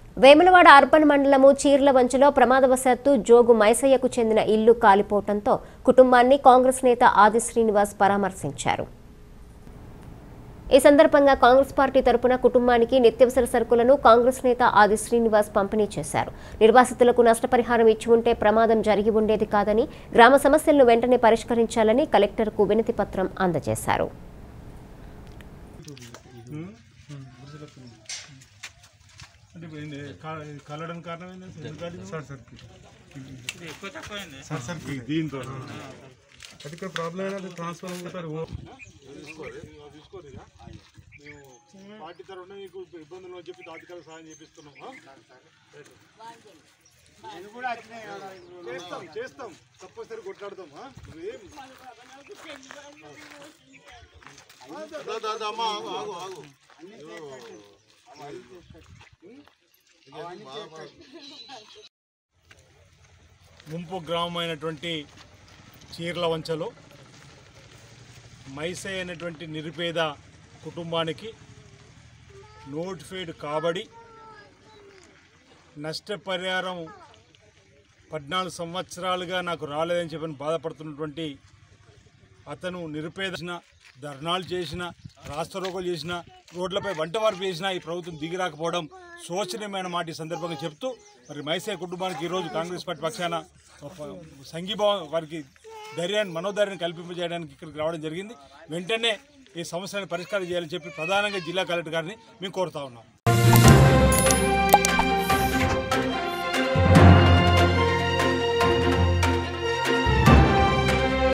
Vemulawada urban మండలము చీర్ల వంచలో ప్రమాదవశాత్తు జోగు మైసయ్యకు చెందిన ఇల్లు కాలిపోవడంతో కుటుంబాన్ని కాంగ్రెస్ నేత ఆది శ్రీనివాస్ పరామర్శించారు ఈ సందర్భంగా కాంగ్రెస్ పార్టీ తరపున కుటుంబానికి నిత్యవసర సరుకులను కాంగ్రెస్ నేత ఆది శ్రీనివాస్ పంపిణీ చేశారు నిర్వాసితులకు నష్టపరిహారం ఇచ్చి ఉంటే ప్రమాదం జరిగి ఉండేది కాదని గ్రామ సమస్యలను వెంటనే పరిష్కరించాలని కలెక్టర్కు వినతి పత్రం అందజేశారు అంటే ఇప్పుడు ఏంది? కా- ఇది కలవడానికి కారణం ఏంటి ఎందుకు కాలింది? సార్ సార్ దీంతో అది ఇక్కడ ప్రాబ్లం ఏంటంటే ట్రాన్స్ఫర్ అవుతారు పార్టీ తరఫున మీకు ఇబ్బందులు అని చెప్పి తాత్కాలిక సాయం చేపిస్తున్నాం ఆ? చేస్తాం చేస్తాం తప్పనిసరి కొట్లాడదాం ఆ? నువ్వేం దా, దా, దా, అమ్మా, ఆగు, ఆగు, ఆగు. ముంపు గ్రామమైనటువంటి చీర్ల వంచలో మైసే అనేటువంటి నిరుపేద కుటుంబానికి నోటిఫైడ్ కాబడి నష్టపరిహారం పద్నాలుగు సంవత్సరాలుగా నాకు రాలేదని చెప్పని బాధపడుతున్నటువంటి అతను నిరుపేద చేసిన, ధర్నాలు చేసిన రాస్తారోకోలు చేసిన రోడ్లపై వంటవార్పు చేసిన ఈ ప్రభుత్వం దిగి రాకపోవడం శోచనీయమైన మాట ఈ సందర్భంగా చెప్తూ మరి మైసే కుటుంబానికి ఈరోజు కాంగ్రెస్ పార్టీ పక్షాన ఒక సంఘీభావం వారికి ధైర్యాన్ని మనోధైర్యాన్ని కల్పింపజేయడానికి ఇక్కడికి రావడం జరిగింది వెంటనే ఈ సమస్యను పరిష్కారం చేయాలని చెప్పి ప్రధానంగా జిల్లా కలెక్టర్ గారిని మేము కోరుతా ఉన్నాం